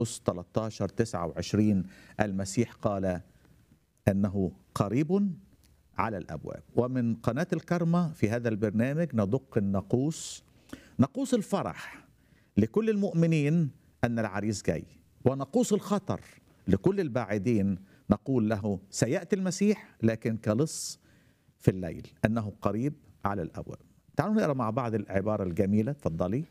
13 29 المسيح قال انه قريب على الابواب ومن قناه الكرمه في هذا البرنامج ندق الناقوس ناقوس الفرح لكل المؤمنين ان العريس جاي وناقوس الخطر لكل الباعدين نقول له سياتي المسيح لكن كلص في الليل انه قريب على الابواب تعالوا نقرا مع بعض العباره الجميله تفضلي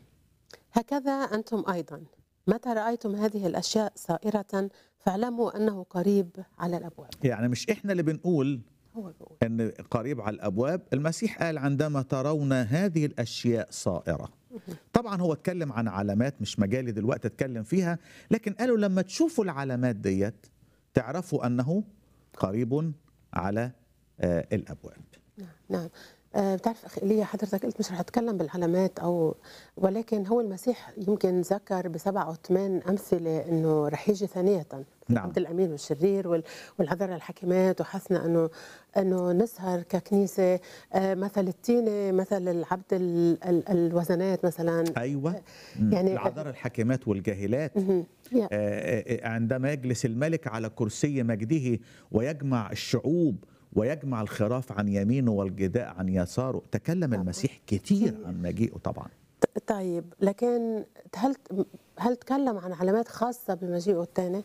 هكذا أنتم أيضا متى رأيتم هذه الأشياء صائرة فاعلموا أنه قريب على الأبواب يعني مش احنا اللي بنقول هو بيقول ان قريب على الابواب المسيح قال عندما ترون هذه الاشياء صائره طبعا هو اتكلم عن علامات مش مجالي دلوقتي اتكلم فيها لكن قالوا لما تشوفوا العلامات ديت تعرفوا انه قريب على آه، الابواب نعم نعم آه، بتعرف اخي ايليا حضرتك قلت مش رح اتكلم بالعلامات او ولكن هو المسيح يمكن ذكر بسبع او ثمان امثله انه رح يجي ثانيه نعم. عبد الامين والشرير وال- والعذراء الحكيمات وحسنا انه انه نسهر ككنيسه آه، مثل التينه مثل العبد ال- ال- الوزنات مثلا ايوه يعني- العذراء الحاكمات والجاهلات مهم. يا- آه، آه، عندما يجلس الملك على كرسي مجده ويجمع الشعوب ويجمع الخراف عن يمينه والجداء عن يساره تكلم المسيح كتير عن مجيئه طبعا ط- طيب لكن هل هل تكلم عن علامات خاصه بمجيئه الثاني؟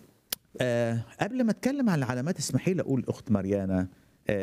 آه قبل ما اتكلم عن العلامات اسمحي لي اقول اخت مريانا آه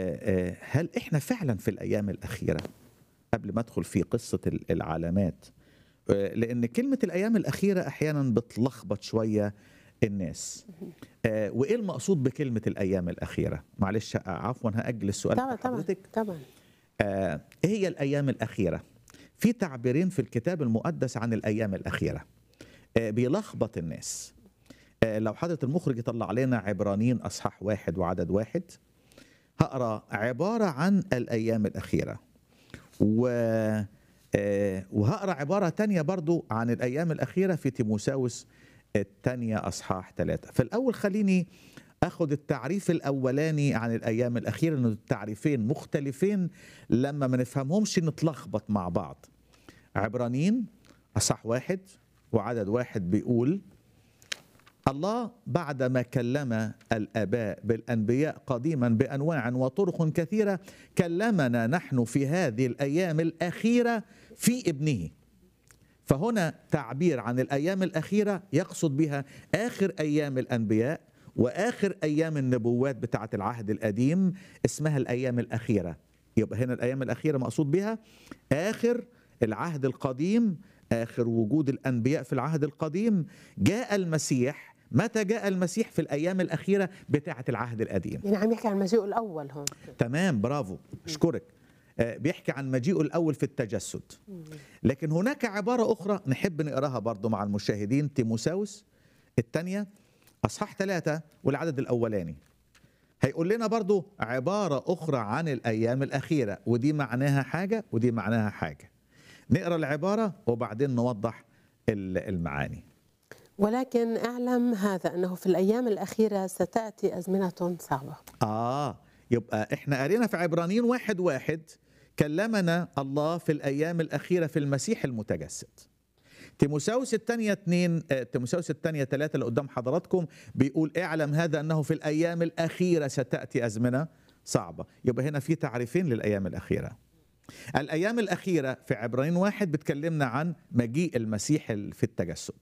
آه هل احنا فعلا في الايام الاخيره قبل ما ادخل في قصه ال- العلامات آه لان كلمه الايام الاخيره احيانا بتلخبط شويه الناس آه وايه المقصود بكلمه الايام الاخيره معلش آه، عفوا هاجل السؤال طبعا بتاع طبعا حضرتك طبعا آه، ايه هي الايام الاخيره في تعبيرين في الكتاب المقدس عن الايام الاخيره آه، بيلخبط الناس آه، لو حضرة المخرج يطلع علينا عبرانيين اصحاح واحد وعدد واحد هقرا عباره عن الايام الاخيره و آه، وهقرا عباره تانية برضو عن الايام الاخيره في تيموساوس الثانيه اصحاح ثلاثة فالاول خليني اخد التعريف الاولاني عن الايام الاخيره انه التعريفين مختلفين لما ما نفهمهمش نتلخبط مع بعض عبرانيين اصح واحد وعدد واحد بيقول الله بعدما كلم الاباء بالانبياء قديما بانواع وطرق كثيره كلمنا نحن في هذه الايام الاخيره في ابنه فهنا تعبير عن الايام الاخيره يقصد بها اخر ايام الانبياء واخر ايام النبوات بتاعه العهد القديم اسمها الايام الاخيره يبقى هنا الايام الاخيره مقصود بها اخر العهد القديم اخر وجود الانبياء في العهد القديم جاء المسيح متى جاء المسيح في الايام الاخيره بتاعه العهد القديم يعني عم يحكي عن مجيئه الاول هون تمام برافو اشكرك آه، بيحكي عن مجيئه الاول في التجسد لكن هناك عباره اخرى نحب نقراها برضو مع المشاهدين تيموساوس الثانيه اصحاح ثلاثة والعدد الاولاني هيقول لنا برضو عباره اخرى عن الايام الاخيره ودي معناها حاجه ودي معناها حاجه نقرا العباره وبعدين نوضح ال- المعاني ولكن اعلم هذا انه في الايام الاخيره ستاتي ازمنه صعبه آه يبقى إحنا قرينا في عبرانيين واحد واحد كلمنا الله في الأيام الأخيرة في المسيح المتجسد تيموساوس الثانية اثنين آه، تيموساوس الثانية ثلاثة اللي قدام حضراتكم بيقول اعلم هذا أنه في الأيام الأخيرة ستأتي أزمنة صعبة يبقى هنا في تعريفين للأيام الأخيرة الأيام الأخيرة في عبرانيين واحد بتكلمنا عن مجيء المسيح في التجسد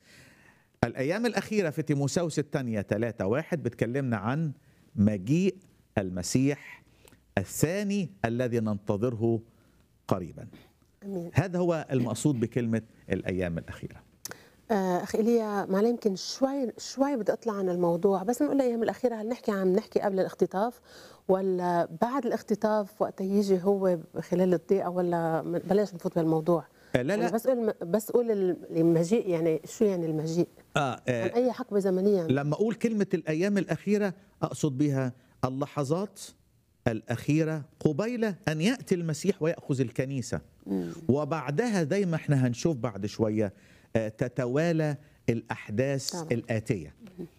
الأيام الأخيرة في تيموساوس الثانية ثلاثة واحد بتكلمنا عن مجيء المسيح الثاني الذي ننتظره قريبا امين هذا هو المقصود بكلمة الأيام الأخيرة آه، اخي ايليا معلش يمكن شوي شوي بدي اطلع عن الموضوع بس نقول الايام الاخيره هل نحكي عم نحكي قبل الاختطاف ولا بعد الاختطاف وقت يجي هو خلال الضيقه ولا من- بلاش نفوت بالموضوع آه، لا يعني لا بس قول بس قول المجيء يعني شو يعني المجيء آه عن آه اي حقبه زمنيه لما أقول كلمة الأيام الأخيرة أقصد بها اللحظات الأخيرة قبيل أن يأتي المسيح ويأخذ الكنيسة وبعدها زي ما احنا هنشوف بعد شوية آه، تتوالى الأحداث طبعا. الآتية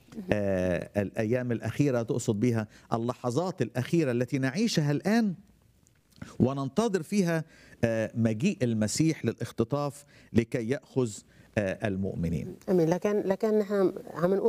آه، الأيام الأخيرة تقصد بها اللحظات الأخيرة التي نعيشها الآن وننتظر فيها آه، مجيء المسيح للاختطاف لكي يأخذ آه، المؤمنين امين لكن لكن نحن عم نقول